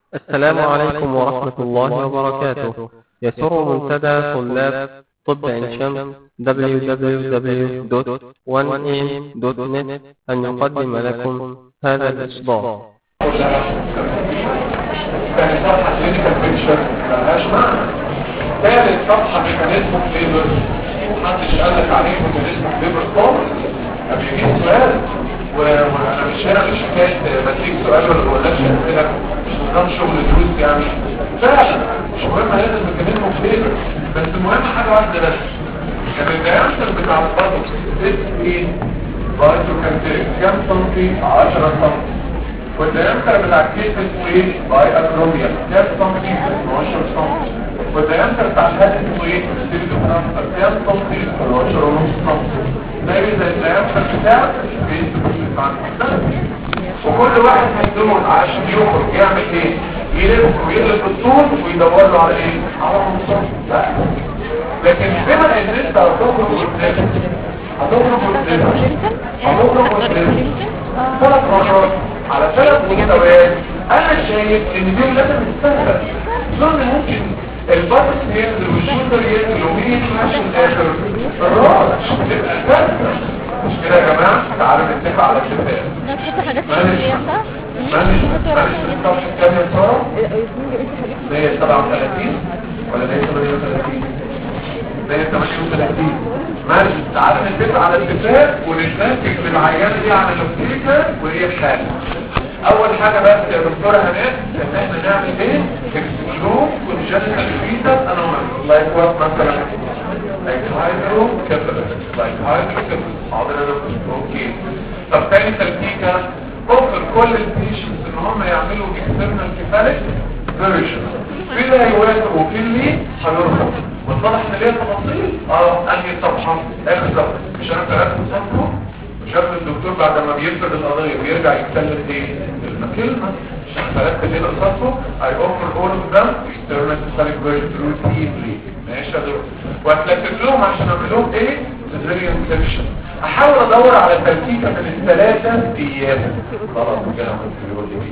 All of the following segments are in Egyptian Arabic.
السلام عليكم ورحمة الله وبركاته يسر منتدى طلاب طب عين شمس www.1am.net أن يقدم لكم هذا الإصدار كان صفحة كلينيكال بيكتشر ملهاش معنى ثالث صفحة ميكانيزم فليفر محدش قال لك عليه ميكانيزم فليفر خالص ما بيجيب سؤال وانا مش هنا مش حكايه ما تيجي سؤال ولا ما اقولكش اسئله مش نظام شغل دروس يعني فعلا مش مهم هذا الميكانيزم فليفر بس المهم حاجه واحده بس كان الدايمتر بتاع البطن اسم ايه؟ بايتو كانتيك كام سنتي؟ 10 سنتي والديامتر بتاع الكيس اسمه ايه؟ باي اكروميا كام سنتي؟ 12 سنتي والديامتر بتاع الهاد اسمه ايه؟ سيريدو كانتر كام سنتي؟ 11 ونص سنتي زي زي الديامتر بتاع الكيس بتاع وكل واحد منهم عشان يخرج يعمل ايه؟ يلف ويقلب الطول ويدور له على ايه؟ على منصف لا لكن بما ان انت هتخرج قدام هتخرج قدام هتخرج قدام ثلاث مرات على ثلاث مستويات انا شايف ان دي لازم تستهدف ظن ممكن البطن ينزل والشولدر ينزل ومين يتمشى الاخر الراس تبقى ثابته مش كده يا جماعه تعالوا نتفق على اتفاق نحط حاجات معلش شخصية صح؟ معلش معلش الصفحه كام يا ساره 137 ولا 138 138 ماشي تعالى نتفق على اتفاق ونتنكك للعيانه دي على نفسيتها وهي الحاله اول حاجه بس يا دكتوره هناء ان احنا نعمل ايه اكسكلوب ونجنن فيتا انومال لايك وات مثلا لايك هايدرو كابلس لايك هايدرو كابلس حاضر يا دكتور اوكي طب تاني تلكيكه اوفر كل البيشنتس ان هم يعملوا اكسترنال كيفاليك فيرجن في اللي هيوافق وفي اللي هيرفض واتضح ان ليها تفاصيل اه انهي صفحه اخر صفحه مش انا ثلاثه صفحه شاف الدكتور بعد ما بيفرد القضيه ويرجع يتكلم ايه كلمه مش انا ثلاثه اللي قصته I offer all of them external cephalic version routinely ماشي يا دكتور وهتلكك لهم عشان اعمل لهم ايه cesarean section احاول ادور على تركيبه من الثلاثه ايام خلاص كده عملت يقول لي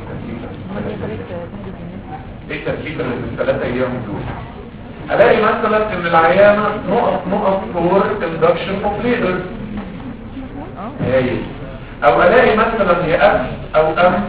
ايه التركيبه اللي في الثلاثه ايام دول الاقي مثلا ان العيانه نقط نقط فور induction of labor هايل او الاقي مثلا هي اف او ام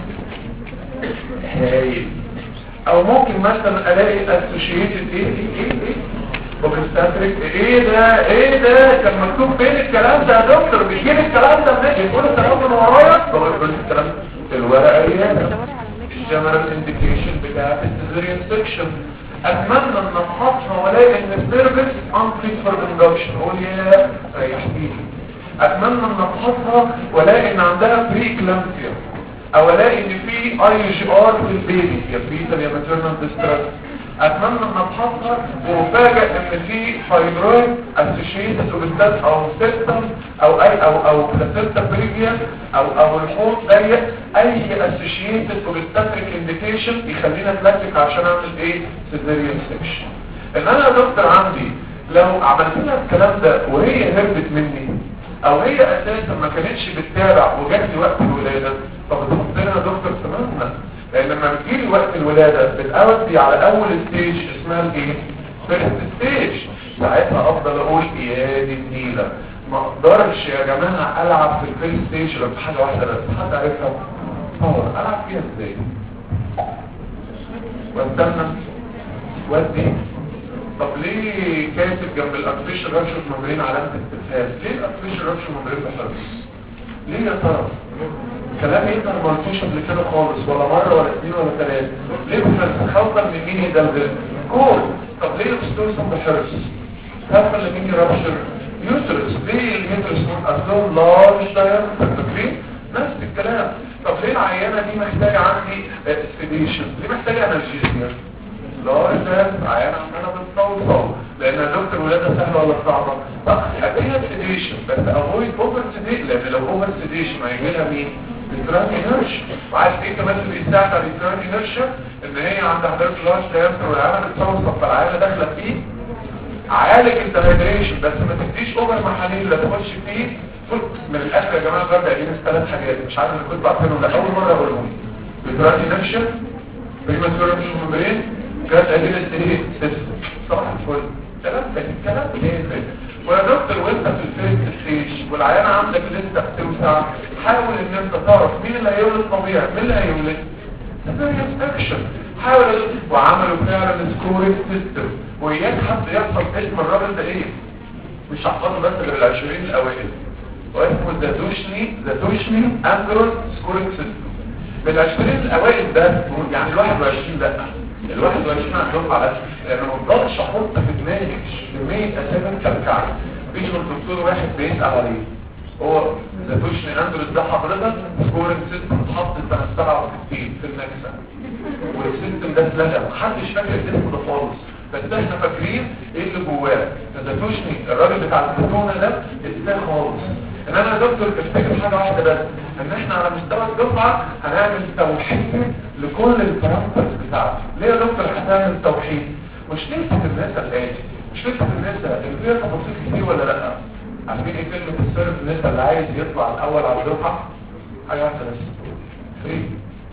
هايل او ممكن مثلا الاقي associated ايه ايه ايه وبستاتريك ايه ده ايه ده كان مكتوب فين الكلام ده يا دكتور بيجيب الكلام ده منين يقول الكلام من ورايا هو يقول الكلام في الورقه ايه الجنرال انديكيشن بتاع السيزيريان سكشن اتمنى ان اصحابها ولاقي ان السيرفيس unfit for induction قول يا ريحتيني اتمنى ان اصحابها ولاقي ان عندها بري كلامسيا او الاقي ان في اي جي ار في البيبي يا بيتر يا ماتيرنال ديستريس اتمنى ان ابحثها وافاجئ ان في فايبرويد اسوشيتد اوبستات او سيستم او اي او او بلاسينتا بريفيا او او الحوض ضيق اي اسوشيتد اوبستاتريك انديكيشن يخلينا نتلكك عشان اعمل ايه سيزيريان سكشن ان انا يا دكتور عندي لو عملت لها الكلام ده وهي هربت مني او هي اساسا ما كانتش بتتابع وجات لي وقت الولاده فبتحط لنا دكتور تماما لان لما بتجيلي وقت الولاده بتأودي على اول ستيج اسمها الايه فيرست ستيج ساعتها افضل اقول يا دي النيله ما اقدرش يا جماعه العب في الفيرست ستيج غير بحاجه واحده بس حد عارفها باور العب فيها ازاي واستنى ودي طب ليه كاتب جنب الارتفيشال رابشر ممبرين علامه استفهام ليه الارتفيشال رابشر ممبرين بحرف ليه يا ترى كلام ايه ما قلتوش قبل كده خالص ولا مره ولا اثنين ولا ثلاثه ليه بس خوفا من مين يدلدل كول طب ليه الاستوسن بحرص خوفا من مين يرابشر يوترس ليه اليوترس اصلهم لارج دايمتر فاكرين نفس الكلام طب ليه العيانه دي محتاجه عندي سيديشن ليه محتاجه انرجيزيا لا انت عيان عماله بتصوصو لان دكتور ولاده سهله ولا صعبه طب هديها سيديشن بس افويد اوفر سيديشن لان لو اوفر سيديشن هيجي لها مين التران انرشيا وعارف ايه كمان اللي بيساعد على التران انرشيا ان هي عندها حضرتك لارج دايمتر والعيانه بتصوصو فالعيانه داخله فيه عالج الدهيدريشن بس ما تديش اوفر محاليل لا تخش فيه من الاخر يا جماعه برجع اجيب ثلاث حاجات مش عارف اللي كنت بعرفهم لا اول مره اقولهم التران انرشيا بريماتور مش ممبرين كانت ادله ايه سيستم صباح الفل كلام ده الكلام ايه ده ويا دكتور وانت في الفيلم ستيج والعيانه عندك لسه بتوسع حاول ان انت تعرف مين اللي هيولد طبيعي مين اللي هيولد سيريس اكشن حاول وعملوا فعلا سكورينج سيستم وياك حد يحفظ اسم الراجل ده ايه مش هحفظه بس غير العشرين الاوائل واسمه زاتوشني زاتوشني اندرون سكورينج سيستم من العشرين الاوائل ده يعني الواحد وعشرين دقة الواحد وعشرين عندهم على لان ما بقدرش احط في دماغي كمية اسامي كالكعب مفيش غير دكتور واحد بيسأل عليه هو زاتوشني اندرون ده حضرتك سكورينج سيستم اتحط سنة 67 في النكسة والسيستم ده اتلغى محدش فاكر اسمه ده خالص بس احنا فاكرين ايه اللي جواه فزاتوشني الراجل بتاع الزيتونه ده ازاي خالص ان انا يا دكتور افتكر حاجه واحده بس ان احنا على مستوى الدفعه هنعمل توحيد لكل البارامترز بتاعته ليه يا دكتور هنعمل توحيد مش نفسك الناس الاتي مش نفسك الناس اللي فيها تفاصيل كتير ولا لا عارفين ايه كلمه السيرف الناس اللي عايز يطلع الاول على الدفعه حاجه واحده بس فري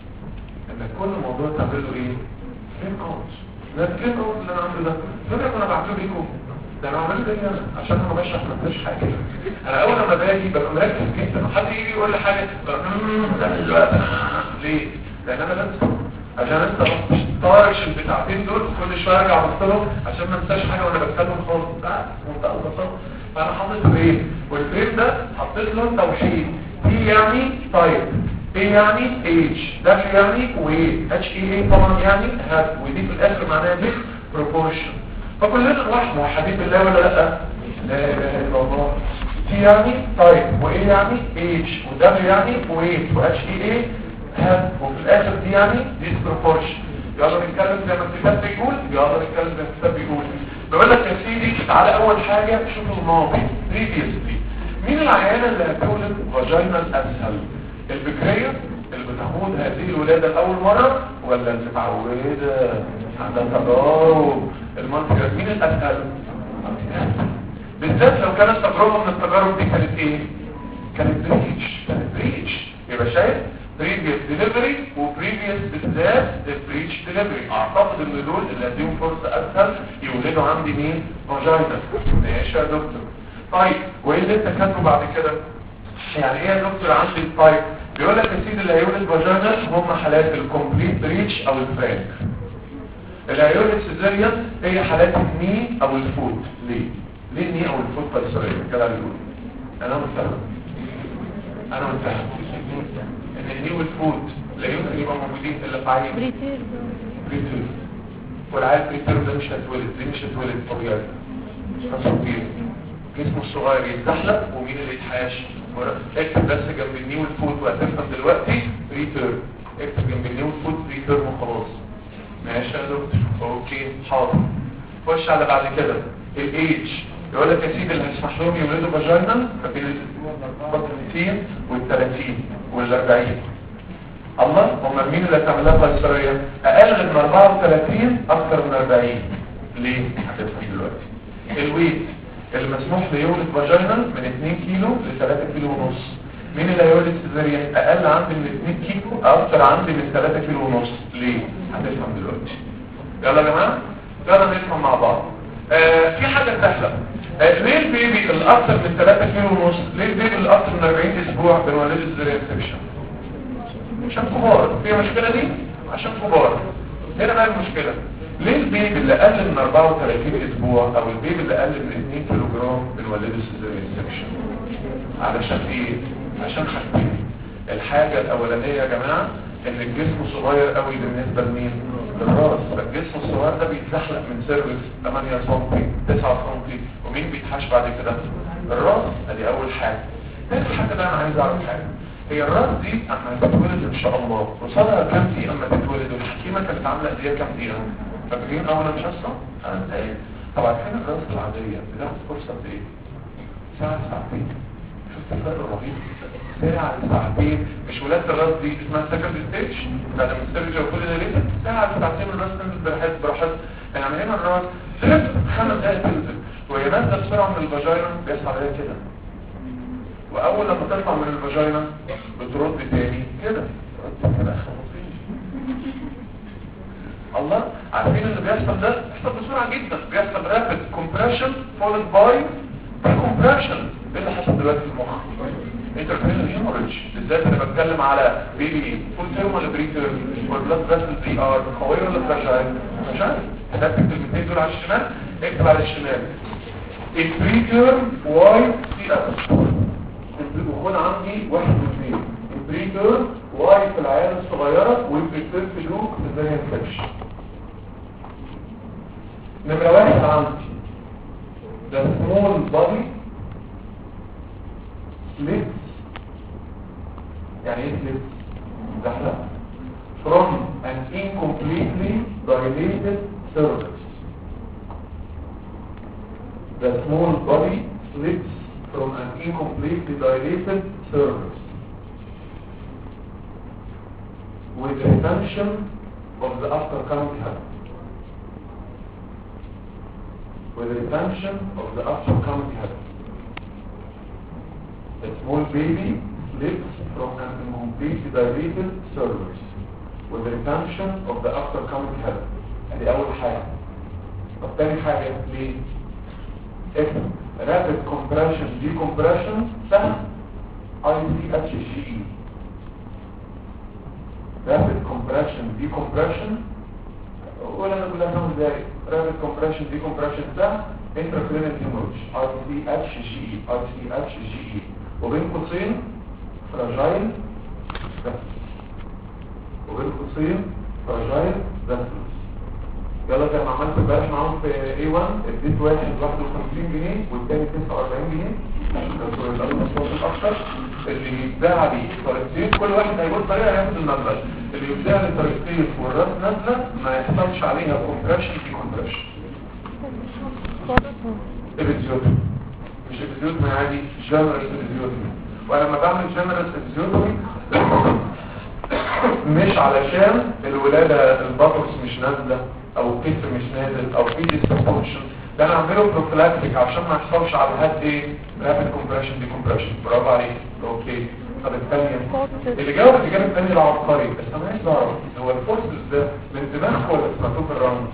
ان كل موضوع تعمله ايه فري كوتش ده الكلمة اللي انا عامله ده فكرة انا بعمله ليكم ده انا عملت ايه انا عشان انا بشرح ما فيش حاجه انا اول لما باجي ببقى مركز جدا وحد يجي يقول لي حاجه لا دلوقتي ليه لان انا بنسى عشان انت مش طارش البتاعتين دول كل شويه ارجع ابص لهم عشان ما انساش حاجه وانا بتكلم خالص لا منتهى البساطه فانا حاطط فريم والفريم ده حطيت له توحيد دي يعني طيب ايه يعني age ده يعني weight اتش اي اي طبعا يعني هات ودي في الاخر معناها دي proportion فكلنا واحد موحدين بالله ولا لا لا اله الا الله تي يعني طيب وايه يعني age وده يعني weight واتش اي اي هات وفي الاخر دي يعني disproportion يلا نتكلم زي ما الكتاب بيقول يلا نتكلم زي ما الكتاب بيقول بقول لك يا سيدي تعالى اول حاجه شوف الماضي previously مين العيانه اللي هتولد فاجينال اسهل البكرية اللي بتعود هذه الولادة لأول مرة ولا المتعودة عندها تجارب المنطقة مين الأسهل؟ بالذات لو كانت تجربة من التجارب دي كانت ايه؟ كانت بريتش كانت بريتش يبقى شايف previous delivery و previous بالذات بريتش delivery اعتقد ان دول اللي هديهم فرصة اسهل يولدوا عندي مين؟ فاجينا ماشي يا دكتور طيب وايه اللي انت كاتبه بعد كده؟ يعني ايه يا دكتور عندي التايب بيقول لك يا سيدي اللي هيولد فاجينا هم حالات الكومبليت بريتش او الفرانك اللي هيولد سيزاريان هي حالات الني او الفوت ليه ليه الني او الفوت قيصريه كده بيقول انا متفهم انا متفهم ان الني والفوت لا يمكن يبقى موجودين الا في عين بريتير بريتير والعيال بريتير ده مش هتولد ليه مش هتولد طبيعي تصوير جسمه الصغير يتزحلق ومين اللي يتحاش اكتب بس جنب الني والفوت وهتفهم دلوقتي ريتيرن اكتب جنب الني والفوت ريتيرن وخلاص ماشي يا دكتور اوكي حاضر خش على بعد كده الايج يقول لك يا سيدي اللي هيسمح لهم يولدوا فاجينا ما بين الاسبوع 30 وال 30 وال 40 الله هم مين اللي هتعمل لها قيصريه اقل من 34 اكثر من 40 ليه هتفهم دلوقتي الويت المسموح له يولد فاجينا من 2 كيلو ل 3 كيلو ونص مين اللي هيولد سيزاريان اقل عندي من 2 كيلو اكتر عندي من 3 كيلو ونص ليه هتفهم دلوقتي يلا يا جماعه يلا نفهم مع بعض آه في حاجه سهله آه ليه البيبي اللي اكتر من 3 كيلو ونص ليه البيبي اللي اكتر من 40 اسبوع بنولده سيزاريان سكشن عشان كبار في مشكله دي عشان كبار هنا بقى المشكله ليه البيبي اللي اقل من 34 اسبوع او البيبي اللي اقل من 2 كيلو جرام بنولده سيزاريان سكشن علشان ايه عشان حاجتين الحاجه الاولانيه يا جماعه ان الجسم صغير قوي بالنسبه لمين للراس فالجسم الصغير ده بيتزحلق من سيرفكس 8 سم 9 سم ومين بيتحاش بعد كده الراس ادي اول حاجه تاني حاجه بقى انا عايز اعرف حاجه هي الراس دي اما تتولد ان شاء الله وصلها كام دقيقه اما تتولد والحكيمه كانت عامله قد ايه كام دقيقه فاكرين اول مش اصلا انا ايه طبعا هنا الراس العاديه بتاخد فرصه قد ايه ساعه ساعتين شفت الفرق الرهيب ساعة ساعتين مش ولادة الراس دي اسمها سكند ستيج بعد ما الستيج وكل ده ليه ساعة ساعتين الراس تنزل براحت براحت يعني هنا الراس ثلاث خمس دقايق تنزل وهي نازلة بسرعة من الفاجينا بيحصل عليها كده واول لما تطلع من الفاجينا بترد تاني كده ترد كده خمسين الله عارفين اللي بيحصل ده بيحصل بسرعه جدا بيحصل رابid compression followed by decompression ايه اللي حصل دلوقتي في المخ انترفيرنال هيموريدج بالذات انا بتكلم على بيبي فول تيرم ولا بري تيرم والبلاد فيسل دي ار قويه ولا فراجايل مش عارف هتكتب الكلمتين دول على الشمال اكتب على الشمال البري تيرم واي سي اس وخد عندي واحد واثنين البري تيرم واي في العيال الصغيره والبريتير في لوك ازاي انفكشن نمره واحد عندي the small body splits يعني ايه splits؟ زحلق from an incompletely dilated cervix the small body splits from an incompletely dilated cervix with the retention of the aftercoming head with the retention of the aftercoming head a small baby slips from an incompletely dilated cervix with the retention of the aftercoming head ادي اول حاجة طب تاني حاجة ليه؟ اكتب rapid compression decompression سهل ICHGE rapid compression decompression ولا انا كلها خمس دقايق rapid compression decompression سهل intracranial hemorrhage ICHGE ICHGE وبين قوسين fragile vessels وبين قوسين fragile vessels يلا زي ما عملت امبارح معاهم في A1 اديت واحد 51 جنيه والتاني 49 جنيه عشان كانوا يبقى لهم مصروف اكتر اللي يتباع بيه طريقتين كل واحد هيقول طريقه هياخد المبلغ اللي يتباع لطريقتين والراس نازله ما يحصلش عليها كومبريشن في كومبريشن ابيزيوتومي مش ابيزيوتومي عادي جنرال ابيزيوتومي وانا لما بعمل جنرال ابيزيوتومي مش علشان الولادة البطرس مش نازلة او الكتر مش نازل او في ديسبورشن ده انا اعمله بروفلاكتيك عشان ما يحصلش على الهاد ايه رابid كومبريشن دي كومبريشن برافو عليك اوكي طب الثانيه اللي جاوب الاجابه الثانيه العبقري بس انا عايز اعرف هو الفورسز ده من دماغك ولا سمعتوه في الراوند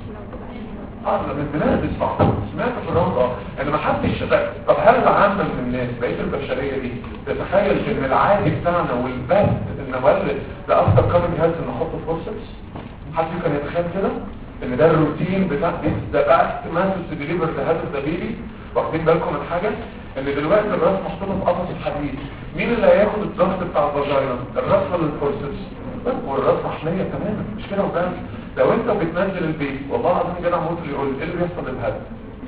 اه ده من دماغ دي صح سمعت في الراوند اه ان ما حدش طب هل عامه من الناس بقيه البشريه دي تتخيل ان العادي بتاعنا والبث ان نولد ده اكتر كامل هيلث ان نحط فورسز حد كان يتخيل كده ان ده الروتين بتاع ده بقى ماسس ديليفر ده هدف ده بيبي واخدين بالكم من حاجه ان دلوقتي الراس محطوطه في قفص الحديد مين اللي هياخد الضغط بتاع الفاجينا الراس ولا الفورسز والراس محميه تماما مش كده وبس لو انت بتنزل البيت والله العظيم كده موت اللي يقول ايه اللي بيحصل للهدف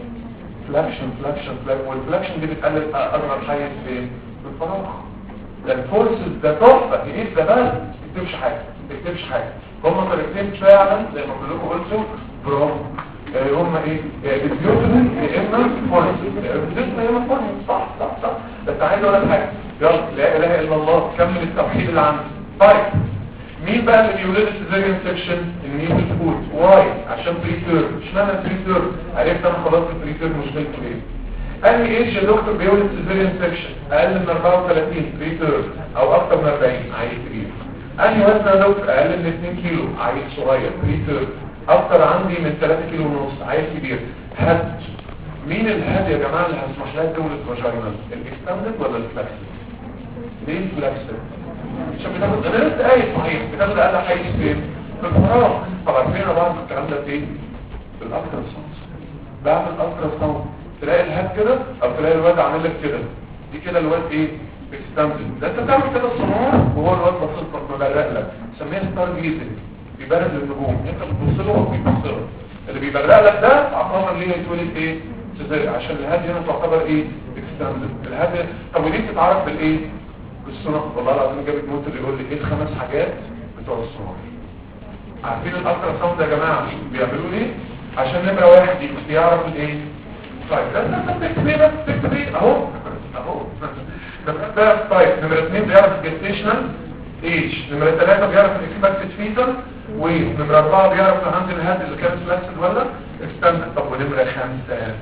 فلاكشن فلاكشن فلاكشن والفلاكشن دي بتقلل اصغر حيز فين في الفراغ ده الفورسز ده تحفه ايه ده بس ما تكتبش حاجه ما تكتبش حاجه هم طريقتين فعلا زي ما كلكم قلتوا برافو هم ايه البيوتن يا اما فورسز البيوتن يا اما فورسز صح صح صح بس عايز اقول لك حاجه يلا لا اله الا الله كمل التوحيد اللي عندك طيب مين بقى اللي بيولد السيزيريان سيكشن النيوتن فود واي عشان بريتير اشمعنى بريتير عرفت انا خلاص البريتير مشكلته ايه انهي ايج يا دكتور بيولد سيزيريان سيكشن اقل من 34 بريتير او اكتر من 40 عيل كبير انهي وزن يا دكتور اقل من 2 كيلو عيل صغير بريتير اكتر عندي من 3 كيلو ونص عيل كبير هد مين الهد يا جماعه اللي هسمح لها تولد فاجينال الاكستندد ولا الفلكسد ليه الفلكسد عشان بتاخد انا لسه قايل صحيح بتاخد اقل حيز فين في الفراغ طبعا فين بعض الكلام ده فين في الاكتر ساوند بعمل اكتر ساوند تلاقي الهاد كده او تلاقي الواد عامل لك كده دي كده الواد ايه اكستندد ده انت بتعمل كده الصنوع وهو الواد بصيت مبرق لك سميها ستار جيزنج بيبرد للنجوم انت بتبص له وهو بيبص له اللي بيبرق لك ده اعتبر ليه يتولد ايه سيزاري عشان الهاد هنا تعتبر ايه اكستندد الهاد طب ودي بتتعرف بالايه بالصنع والله العظيم جابت موت اللي يقول لي ايه الخمس حاجات بتوع الصنع عارفين الاكتر ساوند يا جماعه بيعملوا ايه عشان نمره واحد يعرف الايه طيب ده انت بتكتب ايه بس بتكتب ايه اهو اهو نمره طيب نمره اثنين بيعرف الجستيشنال ايج نمره ثلاثه بيعرف الاكسبكتد فيتر ونمره اربعه بيعرف الهاند الهاد اللي كانت فلاكسد ولا اكستندد طب ونمره خمسه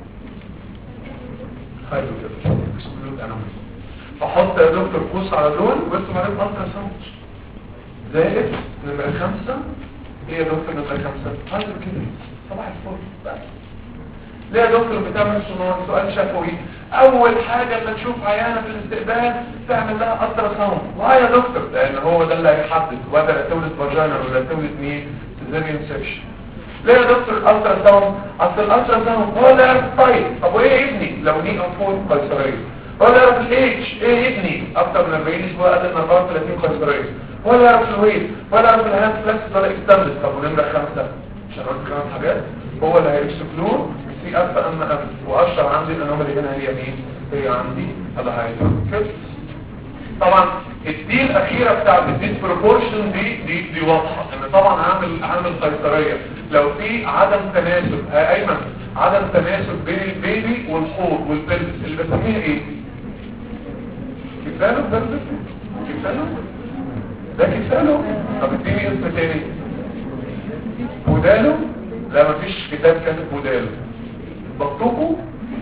حلو كده اكسكلود انومالي فحط يا دكتور قوس على دول وارسم عليهم الترا ساوند زائد نمرة خمسة ايه يا دكتور نمرة خمسة هذا كده صباح الفل بس ليه يا دكتور بتعمل سونار سؤال شفوي اول حاجة لما تشوف عيانة في الاستقبال تعمل لها الترا ساوند واي يا دكتور لان هو ده اللي هيحدد ولا تولد فاجانا ولا تولد مين سيزاريان سكشن ليه يا دكتور الالترا ساوند اصل الالترا ساوند هو اللي يعرف طيب طب وايه ابني لو ني او فور قيصريه هو اللي يعرف الاتش ايه ابني اكتر من 40 اسبوع اقل من 34 قيصريه هو اللي يعرف الويت هو اللي يعرف الهاند فلكس ولا اكستندد طب ونمره خمسه عشان قلت كمان حاجات هو اللي هيكسكلود سي اف ام ام واشهر عندي الانومالي هنا هي مين هي عندي الهايدروكيفس طبعا الدي الاخيره بتاعت الديسبروبورشن دي دي دي واضحه ان طبعا عامل عامل قيصريه لو في عدم تناسب ها ايمن عدم تناسب بين البيبي والحوض والبلبس اللي بسميها ايه كفاله بلبس كفاله ده كفاله طب اديني اسم تاني بودالو لا مفيش كتاب كاتب بودالو بطوكو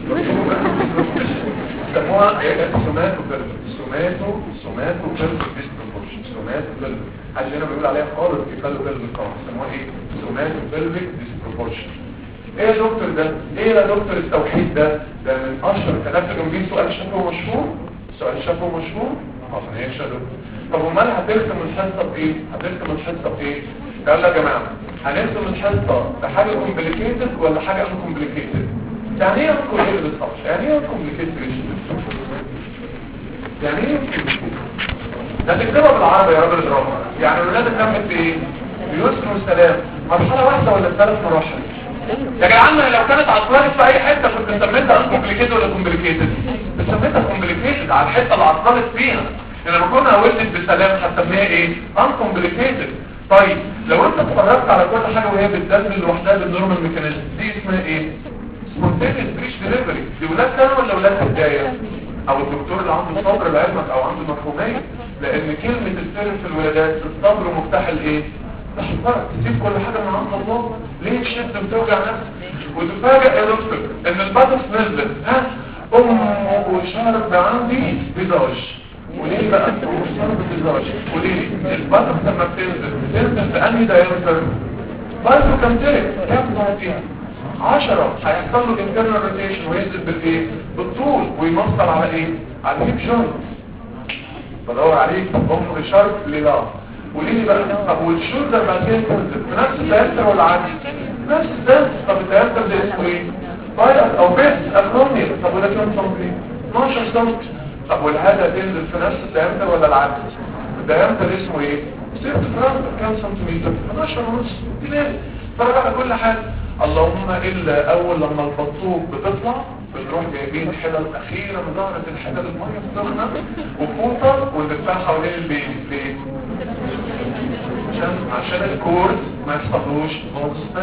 سموها سوماتو بلبس سوماتو سوماتو بلبس ديسبروبورشن سوماتو بلبس حاجة هنا بيقول عليها خالص كفاله بلبس خالص سموها ايه سوماتو بلبس ديسبروبورشن ايه يا دكتور ده ايه يا دكتور التوحيد ده ده من اشهر كلام جنبيه سؤال شكله مشهور سؤال شكله مشهور عشان هي شكله طب امال هترسم الحصه بايه هترسم الحصه بايه قال يا جماعه هنرسم الحصه بحاجه كومبليكيتد ولا حاجه ان كومبليكيتد يعني ايه كومبليكيتد بالظبط يعني ايه كومبليكيتد يعني ايه ده تكتبها بالعربي يا راجل الدراما يعني الولاد تمت بايه بيسر والسلام مرحله واحده ولا ثلاث مراحل يا جدعان لو كانت عطلانة في اي حته كنت سميتها ان كومبليكيتد ولا كومبليكيتد سميتها كومبليكيتد على الحته اللي عطلت فيها لما كنا ولدت بسلام هتسميها ايه ان كومبليكيتد طيب لو انت اتفرجت على كل حاجه وهي بتدل لوحدها بالنورمال ميكانيزم دي اسمها ايه سبونتينيوس بريش ديليفري دي ولاد كانوا ولا ولاد بدايه او الدكتور اللي عنده صبر لعلمك او عنده مفهوميه لان كلمه السر في الولادات الصبر مفتاح الايه تحضرك تسيب كل حاجة من عند الله ليه تشد وتوجع نفسك وتفاجئ يا دكتور ان البطس نزلت ها ام وشارب عندي بيضاج وليه بقى وشارب بيضاج وليه البطس لما بتنزل بتنزل في انهي دايمتر برضه كم تلك كم فيها عشرة هيحصل له internal rotation وينزل بالايه بالطول ويمثل على ايه على الهيب جوينت بدور عليك ام شارب لله وليه بقى طب والشولدر بعد كده تنزل في نفس الدايرتر ولا عادي نفس الدايرتر طب الدايرتر ده اسمه ايه فاير او بيس اكرونيا طب وده كام سنتي 12 سنتي طب والهذا تنزل في نفس الدايرتر ولا العادي الدايرتر اسمه ايه سيرت فرانك كام سنتيمتر 11 ونص تمام فرق على كل حاجه اللهم الا اول لما البطوط بتطلع بنروح جايبين حلل اخيره من ظهرة الحلل الميه السخنه وفوطه ونلفها حوالين البيت ليه عشان عشان الكورد ما يحصلوش غصب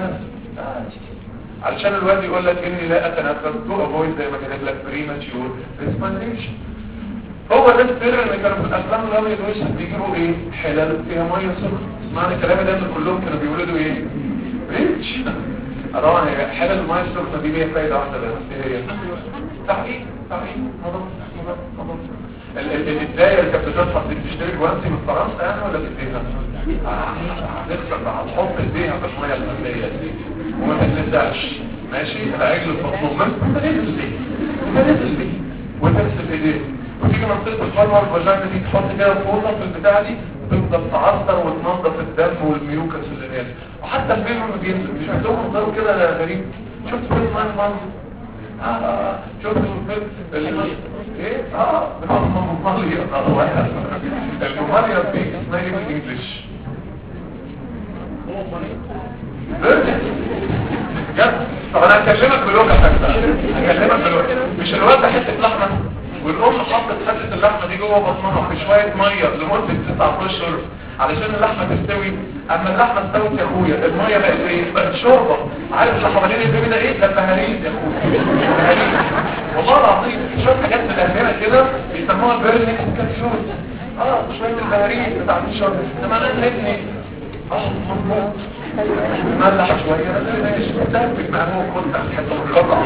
علشان الواد يقول لك اني لا اتنفس تو افويد زي ما كاتب لك بريماتيور ريسبيريشن هو ده السر ان كانوا في الافلام الابيض والاسود بيجيبوا ايه حلال فيها ميه سخنه اسمعني كلامي ده ان كلهم كانوا بيولدوا ايه ريتش طبعا هي حلال الميه السخنه دي ليها فايده واحده بس ايه هي تحقيق تحقيق نظام نظام نظام الدايره اللي كانت بتدفع دي بتشتري جوانتي من فرنسا يعني ولا بايديها؟ هتخسر بقى هتحط ايديها في الميه المغليه دي وما تتلسعش ماشي العجل المطلوب انت نزل ليه؟ انت نزل ليه؟ وتغسل ايديك وتيجي منطقه الفرمه الفاجينا دي تحط كده فوطه في البتاعه دي وتفضل تعصر وتنظف الدم والميوكس اللي نازل وحتى البيبي ما بينزل مش عندهم منظره كده غريب شفت فيلم معايا المنظر اه شفت الفيلم اللي ايه اه المماليا المماليا دي اسمها ايه بالانجلش بجد طب انا هكلمك بلغه ثانيه هكلمك بلغه مش الواد ده حته لحمه والام حطت حته اللحمه دي جوه بطنها في شويه ميه لمده 9 اشهر علشان اللحمه تستوي اما اللحمه استوت يا اخويا الميه بقت ايه بقت شوربه عارف اللي حوالين البيبي ده ايه ده بهاريز يا اخويا بهاريز والله العظيم شويه حاجات مدهنه كده بيسموها بيرنيك كابسول اه شويه البهاريز بتاعت الشرب انما انا ابني اه مظبوط ملح شويه ده مع هو كنت حتى القطع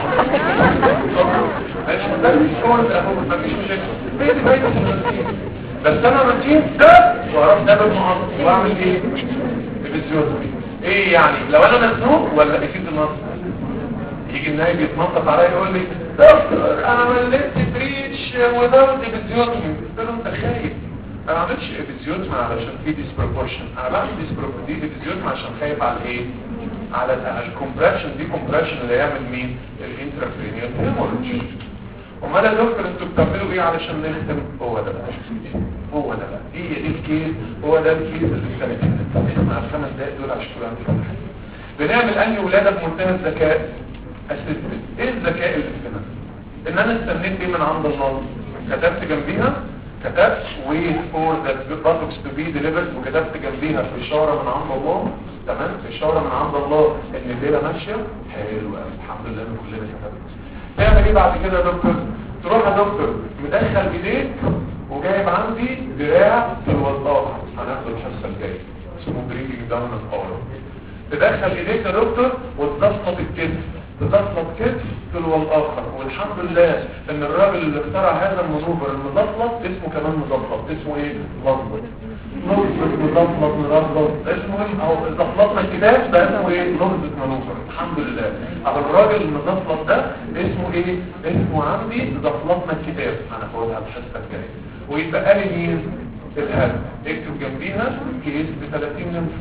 مش مدرس كورس اهو مفيش مشاكل بيتي بيتي بس انا روتين ده واروح ده بالمعاصر واعمل ايه الفيزيوثيرابي ايه يعني لو انا مزنوق ولا اكيد النص يجي النايب يتنطط عليا يقول لي دكتور انا مليت بريتش وزود ابيزيوتمي قلت له انت خايف انا ما عملتش ابيزيوتمي علشان في ديسبروبورشن انا بعمل ديسبروبورشن عشان خايف على ايه على الكومبريشن دي كومبريشن اللي يعمل مين الانترافينيال هيموريدج امال يا دكتور انتوا بتعملوا ايه علشان نختم هو ده بقى هو ده بقى هي دي الكيس هو ده الكيس اللي السنتين اسمع الخمس دقايق دول عشان تبقى انت بنعمل انهي ولاده بمنتهى الذكاء اسيستنت ايه الذكاء اللي في هنا ان انا استنيت ايه من عند الله كتبت جنبيها كتبت wait for the buttocks to be delivered وكتبت جنبيها في اشاره من عند الله تمام في اشاره من عند الله ان الليله ماشيه حلو قوي الحمد لله ان كلنا كتبنا تعمل ايه بعد كده يا دكتور تروح يا دكتور مدخل ايديك وجايب عندي دراع في الوضاء هناخد الحصه الجايه اسمه برينجينج داون القاره تدخل ايديك يا دكتور وتضغط الكتف تضغط كتف تلو الاخر والحمد لله ان الراجل اللي اخترع هذا المنوفر المضغط اسمه كمان مضغط اسمه ايه مضغط نظبط مضغط مضغط اسمه ايه او ضغطنا الكتاب ده اسمه ايه نظبط منوفر الحمد لله على الراجل المضغط ده اسمه ايه اسمه عندي ضغطنا الكتاب هناخدها الحصه الجايه ويبقى لي مين الهد اكتب جنبيها كيس ب 30 نمره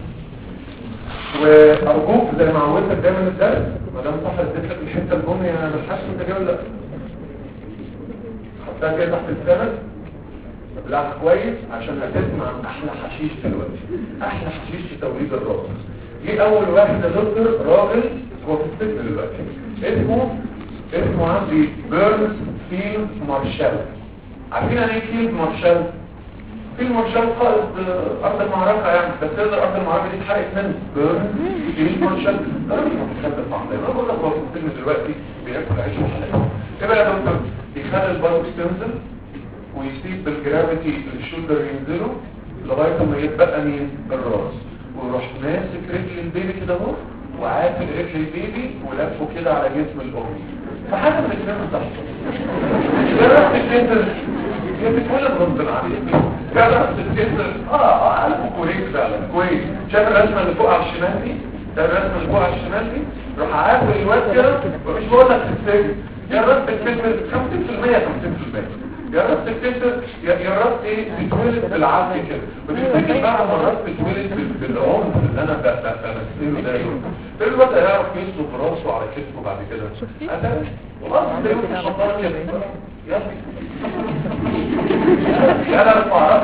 وارجوك زي ما عودتك دايما الدرس ما دام صح اديت لك الحته البنيه انا مش حاسس انت جاي ولا لا حطها كده تحت السند ابلعها كويس عشان هتسمع احلى حشيش دلوقتي احلى حشيش في توليد الراس جه اول واحد يا دكتور راجل هو في السجن دلوقتي اسمه اسمه عندي بيرنز فيلد مارشال عارفين يعني ايه فيلد مارشال في مارشال قائد ارض المعركه يعني بس تقدر ارض المعركه دي اتحرقت منه بيرنز فيلد مارشال ده راجل متخبط مع انا بقول لك هو في السجن دلوقتي بياكل عيش وحلاوه ايه بقى يا دكتور يخلي الباروكس تنزل ويسيب بالجرافيتي الشولدر ينزلوا لغايه ما يتبقى مين الراس ويروح ماسك رجل البيبي كده اهو وعافل رجل البيبي ولفه كده على جسم الام فحاجه من الاثنين تحصل جربت التندر هي بتولد غصب عنك جربت التندر اه اه قلبه كويس فعلا كويس شايف الرسمه اللي فوق على الشمال دي ده الرسمه اللي فوق على الشمال دي روح عافل الواد كده مش بقول لك في السجن جربت التندر 50% 50% جربت التندر جربت ايه بتولد بالعافيه كده بتفتكر بقى مرات بتولد بالعنف اللي انا بمثله ده ايه الواد هيعرف يسلق راسه على كتفه بعد كده انا والله ده يوم الشطار كده يا يا انا ما اعرفش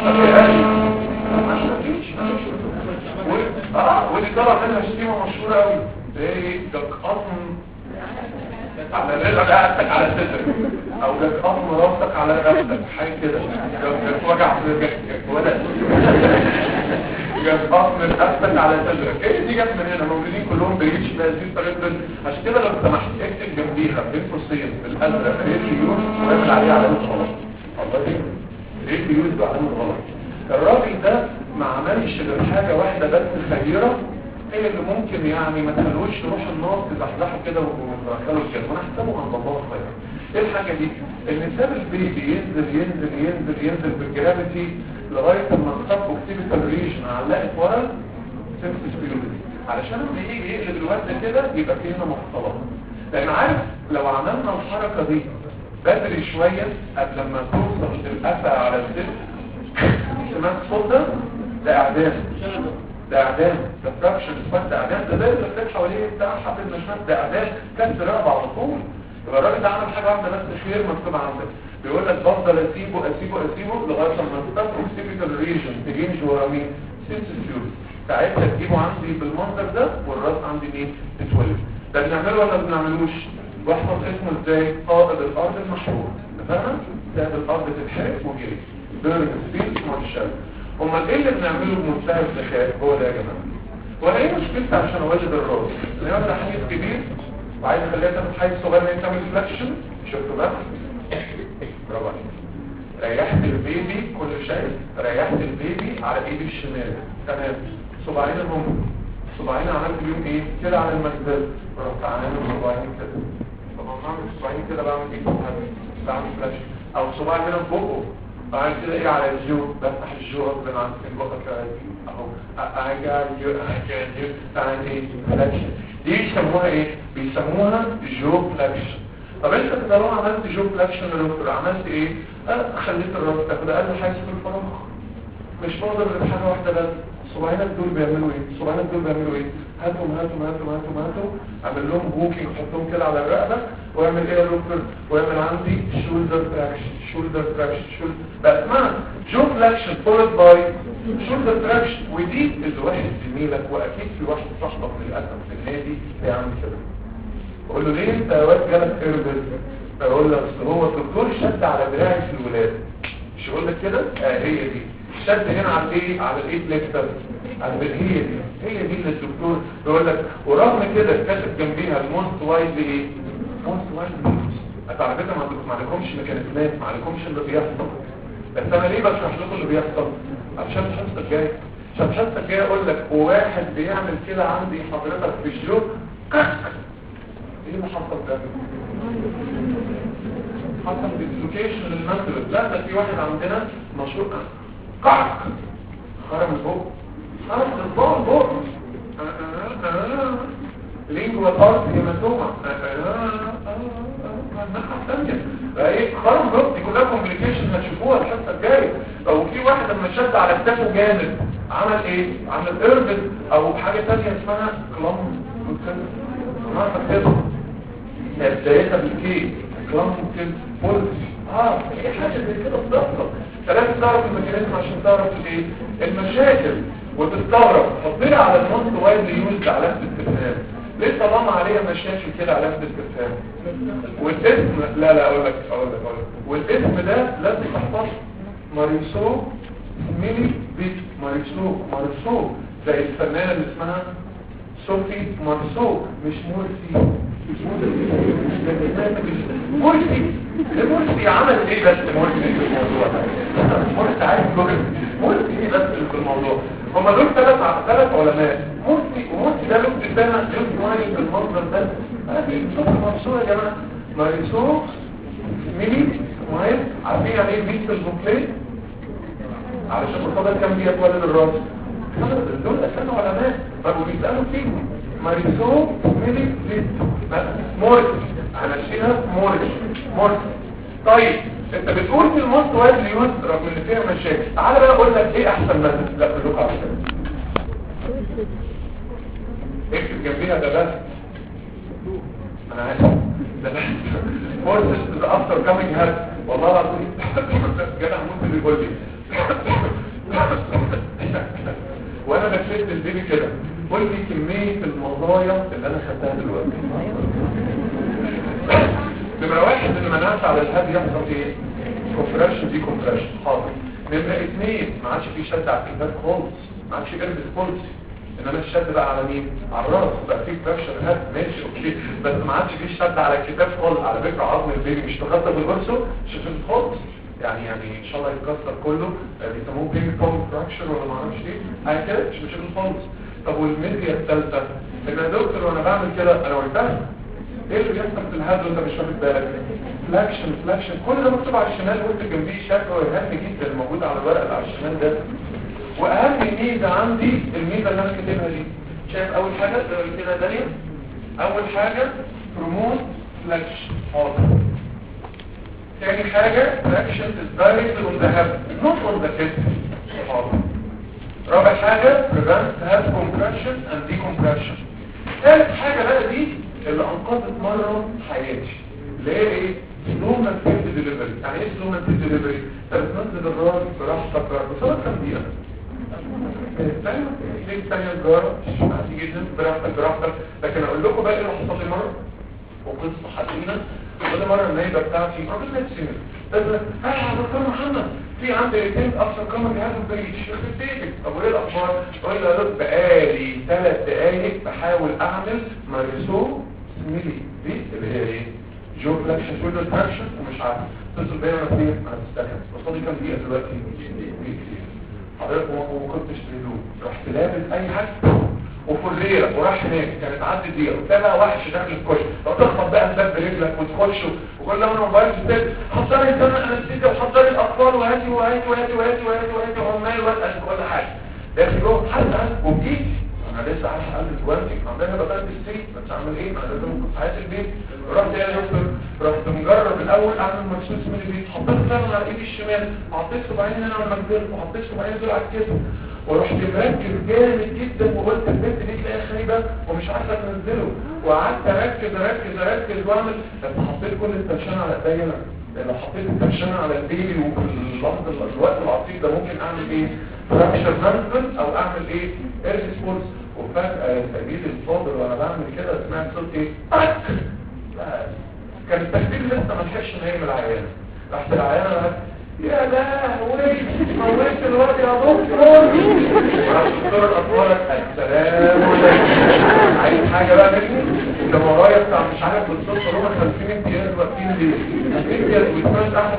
اه ودي طلع منها شتيمه مشهوره قوي ايه ده قطن على رقبتك على صدرك او جت قطم راسك على رقبتك حاجه كده جت وجع في رجلك ولا جت قطم رقبتك على صدرك ايه دي جت من هنا موجودين كلهم بريتش بهذه الطريقه عشان كده لو سمحت اكتب جنبيها بين قوسين بالازرق ريت يوز واعمل عليه علامه غلط الله يهديك ريت يوز بعلامه غلط الراجل ده ما عملش غير حاجه واحده بس خيره هي اللي ممكن يعني ما تخلوش تروح النار تزحزحه كده وتدخله الجنة وانا احسبه عند الله خير ايه الحاجة دي ان ساب البيبي ينزل ينزل ينزل ينزل بالجرافيتي لغاية ما الخط اوكتيبيتال ريجن علقت ورا سيمسس بيولوجي علشان لما يجي يقلب الوزن كده يبقى فيه هنا مختلط لان عارف لو عملنا الحركة دي بدري شوية قبل ما توصل القفا على الزفت سمعت الصوت ده ده اعدام ده اعدام ده فراكشن اسمه ده اعدام ده زي اللي بتلاقي حواليه بتاع حبل المشمات ده اعدام كسر رقبه على طول يبقى الراجل ده عمل حاجه واحده بس خير مكتوب عندك بيقول لك بفضل اسيبه اسيبه اسيبه لغايه لما تستفرغ سيبيكال ريجن تجينش ورا مين سينس فيوز ساعتها تجيبه عندي بالمنظر ده والراس عندي مين تتولد ده بنعمله ولا ما بنعملوش واحفظ اسمه ازاي قائد الارض المشهور فاهم ساب الارض تتحرق وجري بيرن سبيس مارشال امال ايه اللي بنعمله بمنتهى الذكاء هو ده يا جماعه وانا ايه مشكلتي عشان اولد الراس اللي هو حيز كبير وعايز اخليها تاخد حيز صغير ان هي تعمل فلاكشن شفتوا بقى برافو عليك ريحت البيبي كل شيء ريحت البيبي على ايدي الشمال تمام صباعين هم صباعين عملت بيهم ايه كده على المكتب رحت عامل صباعين كده طب انا بعمل صباعين كده بعمل ايه بعمل فلاش او صباعي هنا في بقه بعد كده ايه على الجو بفتح الجو غصب عن بقى اهو ارجع الجو ارجع الجو بعد ايه فلاكشن دي بيسموها ايه بيسموها جو فلاكشن طب انت طالما عملت جو فلاكشن يا دكتور عملت ايه اه خليت الراس تاخد اقل حاجه في الفراغ مش بقدر غير بحاجه واحده بس صباعينك دول بيعملوا ايه صباعينك دول بيعملوا ايه هاتهم هاتهم هاتهم هاتهم هاتهم اعمل لهم بوكينج حطهم كده على الرقبه واعمل ايه يا دكتور واعمل عندي شولدر تراكشن شولدر تراكشن شولدر بقى اسمها جو فلاكشن فولد باي شولدر تراكشن ودي اللي واحد زميلك واكيد في واحد صاحبك للاسف في النادي بيعمل كده اقول له ليه انت يا واد جالك ايربل اقول له اصل هو الدكتور شد على دراعي في الولاده مش يقول لك كده اه هي دي شد هنا على الايه على الايه فليكتر على هي دي هي دي اللي الدكتور يقول لك ورغم كده كاتب جنبيها المونت وايد ايه مونت وايد انت على فكره ما عندكم ما عندكمش ميكانيزمات ما عندكمش اللي بيحصل بس انا ليه بشرح لكم اللي بيحصل عشان الحصه الجايه عشان الحصه الجايه اقول لك واحد بيعمل كده عندي حضرتك في الجو ايه اللي حصل ده حصل ديسلوكيشن للمنتل لا ده في واحد عندنا مشهور قعق خرم البوق خرم البوق البوق لينجوا الارض هيماتوما الناحية الثانية ايه خرم البوق دي كلها كومبليكيشن هتشوفوها الحصة الجاية او في واحد لما شد على كتافه جامد عمل ايه عمل ايربل او حاجة ثانية اسمها كلام ما فكرت بدايتها بالكي كلام ممكن بولس اه ايه حاجة زي كده بتحصل فلازم تعرف الميكانيزم عشان تعرف الايه المشاكل وتستغرب حطينا على المونت وايد يوز علامه الاستفهام ليه طالما عليها مشاكل كده علامه الاستفهام والاسم لا لا اقول لك اقول لك اقول لك والاسم ده لازم تحفظه ماريسو ميني بيت ماريسو ماريسو زي الفنانه اللي اسمها صوفي مارسو مش مورسي مرسي مرسي عمل ايه بس مرسي في الموضوع مرسي عايز كوكب مرسي ايه بس اللي في الموضوع هما دول ثلاث ثلاث علماء مرسي ومرسي ده له سنه له سنه في المنظر ده ادي صوت مرسو يا جماعه مارسو ميني مايل عارفين يعني ايه بيت البوكليه علشان الفضل كان بيتولد الراس دول اساسا علماء طب وبيسالوا فيهم ماريسو ميلي ليت مورس هنشيلها مورس مورس طيب انت بتقول في الموست وايد ليوز رغم ان فيها مشاكل تعالى بقى اقول لك ايه احسن مثل لا كلكم عارفين اكتب جنبيها ده بس انا عارف ده بس مورس ذا افتر كامينج هاد والله العظيم جدع ممكن بيقول لي وانا بشد البيبي كده قول لي كمية المضايا اللي انا خدتها دلوقتي نمرة واحد ان منعت على الهاد يحصل ايه كومبريشن دي كومبريشن حاضر نمرة اثنين ما عادش في شد على الكتاب خالص ما عادش اربس خالص انما الشد بقى على مين على الراس بقى في بريشر هاد ماشي اوكي بس ما عادش في شد على الكتاب خالص على فكره عظم البيبي مش تخطى بالورسو شفت خالص يعني يعني ان شاء الله يتكسر كله بيسموه بينج بونج فراكشر ولا ما اعرفش ايه حاجه كده مش مشاكل خالص طب والميديا الثالثه ان يا دكتور وانا بعمل كده انا قلتها ايه اللي بيحصل في الهاد وانت مش واخد بالك فلاكشن فلاكشن كل ده مكتوب على الشمال وانت جنبيه شكل هام جدا موجود على الورق اللي على الشمال ده واهم ميزه عندي الميزه اللي انا كاتبها دي شايف اول حاجه كده داليا اول حاجه بروموت فلاكشن حاضر تاني حاجة traction is directly on the head not on the head حاضر رابع حاجة prevent head compression and decompression ثالث حاجة بقى دي اللي انقذت مرة حياتي اللي هي ايه slow mental delivery يعني ايه slow mental delivery انت بتنزل الراس براحتك بصورة كام دقيقة الثانية ليه الثانية الجارة عادي جدا براحتك براحتك لكن اقول لكم بقى ايه اللي حصل لي مرة وقصة حزينة كل مرة النايبة بتاعتي راجل نفسي بس ها يا دكتور محمد في عندي الاثنين افسر كامل جهاز البيت يخرب بيتك طب وايه الاخبار؟ اقول له يا دكتور بقالي ثلاث دقايق بحاول اعمل مارسو ميلي دي اللي هي ايه؟ جو فلاكشن شولدر تراكشن ومش عارف اتصل بيا وانا فين انا مستني وصلي كام دقيقة دلوقتي؟ حضرتك وما كنتش تريدون رحت لابس اي حاجة وفريرة وراح هناك كانت عدت دقيقة وتلاقي بقى وحش داخل الكشك لو تخبط بقى الباب برجلك وتخش وكل ما انا موبايل في البيت حضري السنة انستيزيا وحضري الاطفال وهاتي وهاتي وهاتي وهاتي وهاتي وهاتي وعمال واسأل كل حاجة داخل جوه حتى وبجيت انا لسه عارف قلب دلوقتي عندنا بقى الستريت بس اعمل ايه انا لازم اكون في حياه البيت رحت يا دكتور رحت مجرب الاول اعمل مكسوس من البيت حطيت فعلا على ايدي الشمال وحطيت صباعين هنا على المجدل وحطيت صباعين دول على الكتف ورحت مركز جامد جدا وقلت البنت دي تلاقيها خايبه ومش عارفه تنزله وقعدت اركز اركز اركز واعمل بس حطيت كل التنشان على ايديا لو حطيت التنشان على البيبي وفي اللحظه الوقت العصيب ده ممكن اعمل ايه فراكشر مانجمنت او اعمل ايه ايرس فورس وفجأة تأجيل الصادر وانا بعمل كده سمعت صوت ايه أك! كان التكبير لسه ما لحقش نايم العيانة رحت العيانة قالت يا لهوي مويت الواد يا دكتور راح دكتور الاطفال السلام عليكم عايز حاجه بقى مني ده ورايا بتاع مش عارف بالظبط هم 50 امتياز واقفين ليه امتياز والفرد احمد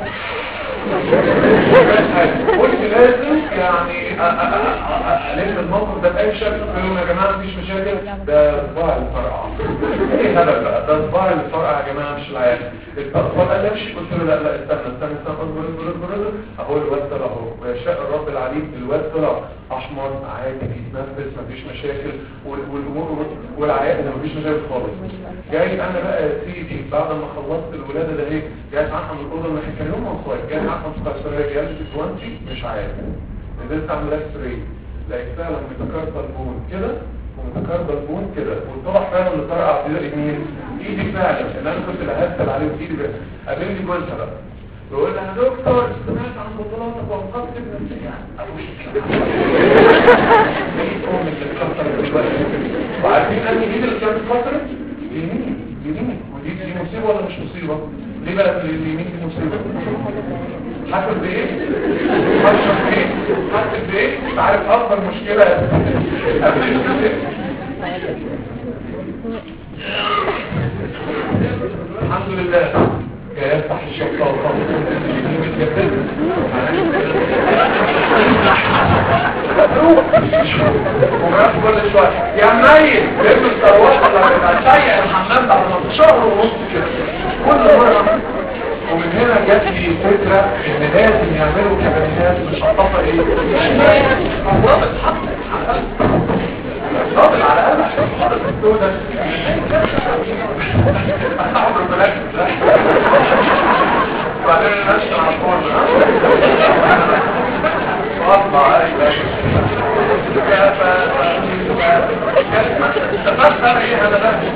قلت لازم يعني ألم الموقف ده بأي شكل قلت يا جماعة مفيش مشاكل ده صباع الفرقع ايه هذا بقى ده صباع الفرقع يا جماعة مش العيال الأطفال قال لي امشي قلت له لا لا استنى استنى استنى اصبر اصبر اصبر اصبر اهو الواد طلع اهو ويشاء الرب العليم الواد طلع احمر عادي بيتنفس مفيش مشاكل والامور والعيال ده مفيش مشاكل خالص جاي انا بقى يا سيدي بعد ما خلصت الولاده ده هيك جاي اتعقم من الاوضه اللي كان يوم مصايب جاي اتعقم في قيصريه جالس 20 مش عارف نزلت اعمل اكس راي لقيت فعلا متكرر البون كده ومتكرر البون كده وطلع فعلا اللي طرقع في يمين ايدي فعلا اللي انا كنت بهتل عليه في ايدي بقى قابلني جوزها بقى يقول لها دكتور سمعت عن بطولاتك وانقذت ابنك وعارفين ان الايد اللي كانت اتكسرت يمين يمين ودي دي مصيبه ولا مش مصيبه ليه بقى اليمين دي مصيبه حاسس بايه حاسس بايه حاسس بايه انت عارف اكبر مشكله الحمد لله يا يفتح الشقه وخلاص ومعاك كل شويه يا ميت لازم تروح ولا تشيع الحمام بعد ما شهر ونص كده كل مره ومن هنا جات لي فكرة ان لازم يعملوا كابينات مشطفة ايه رابط رابط على الاقل عشان حاطط السودة عمر الملاك وبعدين نمشي على الفرن واطلع استفدت انا ايه انا بقى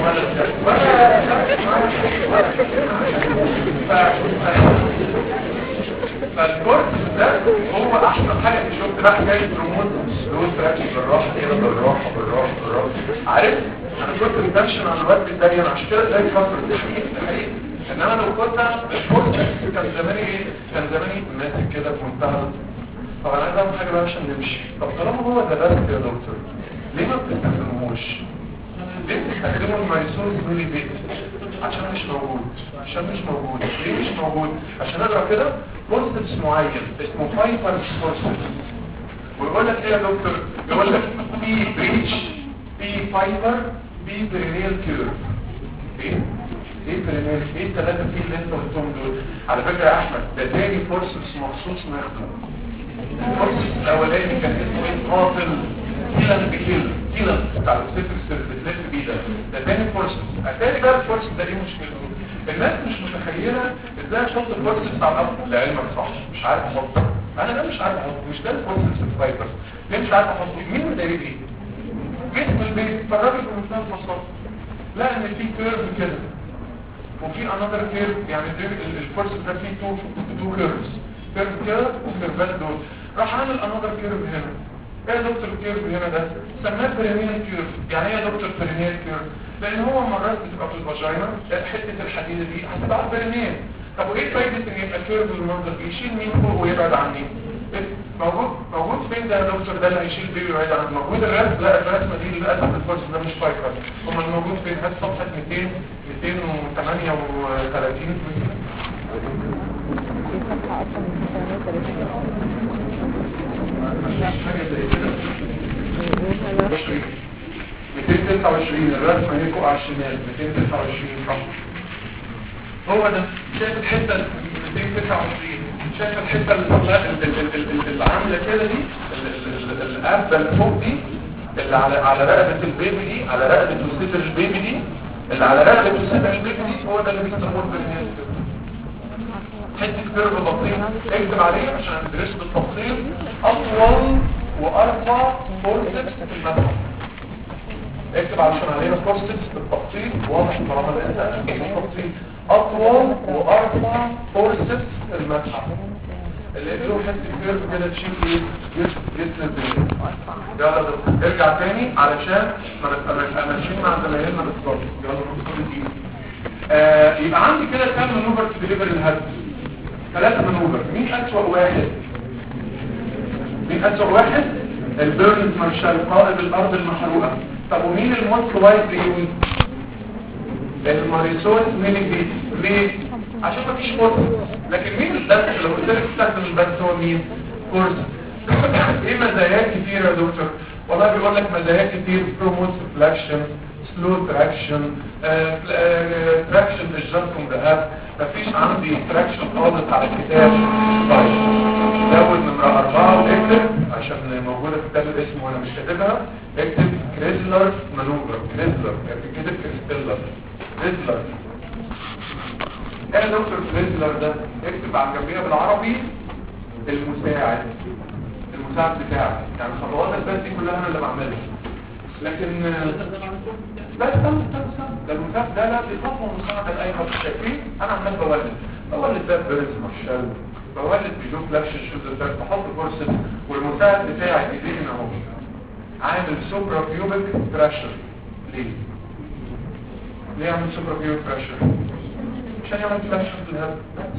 فالكورس ده هو احسن حاجه في شفت بقى حكايه رموز رموز تركز بالراحه كده بالراحه بالراحه بالراحه عارف انا كنت متنشن على الوقت الدايم عشان كده زي كفر الحقيقي الحقيقي انما لو كنت الكورس كان زماني ايه كان زماني ماسك كده في منتهى طب انا عايز اعمل حاجه بقى عشان نمشي طب طالما هو ده بس يا دكتور ليه ما بتستخدموش ليه بتستخدموا الميسور ميلي بيت عشان مش موجود عشان مش موجود ليه مش موجود عشان اقرا كده بوستس معين اسمه فايبر بوستس ويقول لك ايه يا دكتور يقول لك في بريتش في فايبر في برينيال كيرف ايه ايه برينيال ايه الثلاثه في اللي انت قلتهم دول على فكره يا احمد ده تاني فورسس مخصوص ناخده الفورسس الاولاني كان اسمه ايه قاتل كيلان بكيل كيلان بتاع السيتر بتلف بيه ده ده تاني فورسس التاني بقى الفورسس ده ايه مشكلته الناس مش متخيله ازاي احط الفورسس بتاع الارض لعلمك صح مش عارف احطه انا ده مش عارف احطه مش ده الفورسس الفايبرز ليه مش عارف احطه مين مدايق ايه جسم البيت فالراجل بمنتهى البساطه لا ان في كيرف كده وفي انذر كيرف يعني الفورس ده فيه تو تو كيرفز كيرف كده وكيرفات دول راح عامل انذر كيرف هنا ايه يا دكتور الكيرف هنا ده سماه برينيال كيرف يعني ايه يا دكتور برينيال كيرف لان هو مرات بتبقى في الفاجينا حته الحديده دي هتبقى على البرينيال طب وايه فايده ان يبقى كيرف بالمنظر يشيل مين فوق ويبعد عن مين موجود موجود فين ده يا دكتور ده اللي هيشيل بيبي ويبعد عن موجود الرسم لا الرسمه دي للاسف الفورس ده مش فايبر امال موجود فين هات صفحه 200 238 حاجه زي كده 229 الرسمه هي فوق على الشمال 229 صح هو ده شايف الحته ال 229 شايف الحته اللي ال- ال- ال- ال- اللي عامله كده دي ال- ال- ال- القبه اللي فوق دي اللي على على رقبه البيبي دي على رقبه وسط البيبي دي اللي على رقبه وسط البيبي دي هو ده اللي بيسموه البرنيال حته كيرف بسيط اكتب عليه عشان ندرسه بالتفصيل اطول وارفع فورسبس في المدخل اكتب علشان علينا فورسبس بالتفصيل واضح طالما ده انت بالتفصيل اطول وارفع فورسبس في المدخل اللي له حته كيرف كده تشيل ايه جسم جسم البني يلا ده ارجع تاني علشان ما نبقى ماشيين مع زمايلنا بالظبط يلا نقول دي آه يبقى عندي كده كام منوفر في ديليفري الهدف ثلاثة منوفر مين أسوأ واحد مين أسوأ واحد البيرنز مارشال قائد الأرض المحروقة طب ومين الموست وايد ريون الماريسوس مينيجريت ليه عشان ما فيش فرصة لكن مين الدرس لو قلت لك تستخدم الدرس هو مين فرصة ايه مزايات كتير يا دكتور والله بيقول لك مزايات كتير بروموت فلاكشن سلو تراكشن تراكشن بالجنكم ذهب مفيش عندي تراكشن خالص على الكتاب طيب زود نمرة أربعة واكتب عشان موجودة في كتاب الاسم وأنا مش كاتبها اكتب كريزلر مانوفر كريزلر كتب كريستيلر كريزلر ايه دكتور كريزلر ده اكتب على الجنبية بالعربي المساعد المساعد بتاعي يعني خطوات البث دي كلها انا اللي بعملها لكن لا استنى استنى استنى ده المساعد ده لا دي خطوه مساعده لاي حد شايفين انا عمال بولد بولد ده بيرز مارشال بولد بيدوك لاكشن شوز ده بحط فرصه والمساعد بتاعي بايديه هنا اهو عامل سوبرا بيوبك بريشر ليه؟ ليه عامل سوبرا بيوبك بريشر؟ عشان يعمل فلاكشن في الهب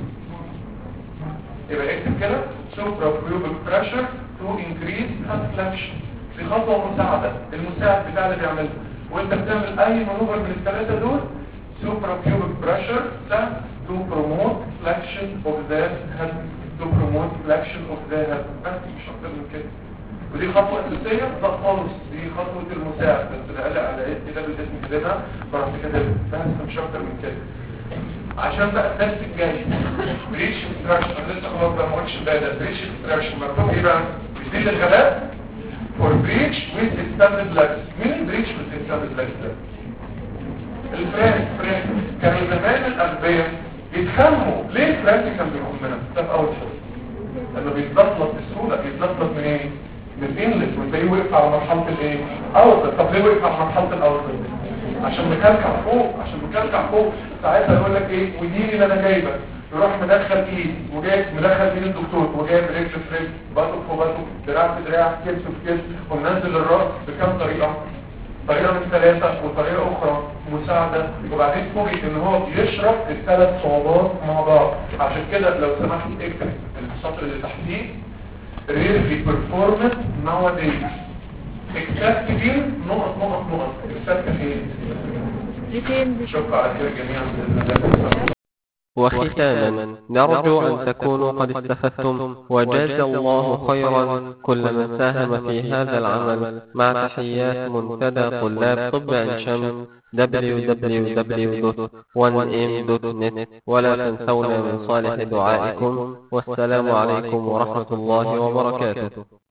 يبقى اكتب كده سوبرا بيوبك بريشر تو انكريز هاب فلاكشن دي خطوه مساعده المساعد بتاع اللي بيعملها وانت بتعمل اي مانوفر من الثلاثه دول سوبرا بيوبك بريشر ده تو بروموت فلاكشن اوف ذا هيد تو بروموت فلاكشن اوف ذا هيد بس مش اكتر من كده ودي خطوه اساسيه لا خالص دي خطوه المساعد بس ده قال على ايه كده بالاسم كده فرحت كده بس مش اكتر من كده عشان بقى الدرس الجاي بريتش ستراكشن انا لسه خلاص بقى ما قلتش بقى ده بريتش ستراكشن مكتوب ايه بقى بيزيد الغلاء فور بريتش ويز اكستندد لاكس مين البريتش ويز اكستندد لاكس ده الفرانك فرانك كانوا زمان الاغبياء يتخموا ليه الفرانك كان بيقوم منها ده في اول شهر لانه بيتلطلط بسهوله بيتلطلط من ايه من الانلت وتلاقيه وقف على مرحله الايه اوتلت طب ليه وقف على مرحله الاوتلت عشان مكلكع فوق عشان مكلكع فوق ساعتها يقول لك ايه ودي اللي انا جايبك يروح مدخل ايد وجايب مدخل ايد الدكتور وجايب رجل في رجل بطق في بطق دراع في دراع كتف في كتف ومنزل الراس بكام طريقه طريقه من ثلاثه وطريقه اخرى مساعده وبعدين فوجئ ان هو بيشرب الثلاث صعوبات مع بعض عشان كده لو سمحت اكتب السطر اللي تحتيه rarely performance nowadays اكتاب كتير نقط نقط نقط اكتاب كتير شكرا على خير جميعا بإذن الله وختاما نرجو أن تكونوا قد استفدتم وجاز الله خيرا كل من ساهم في هذا العمل مع تحيات منتدى طلاب طب عين شمس www.1m.net ولا تنسونا من صالح دعائكم والسلام عليكم ورحمة الله وبركاته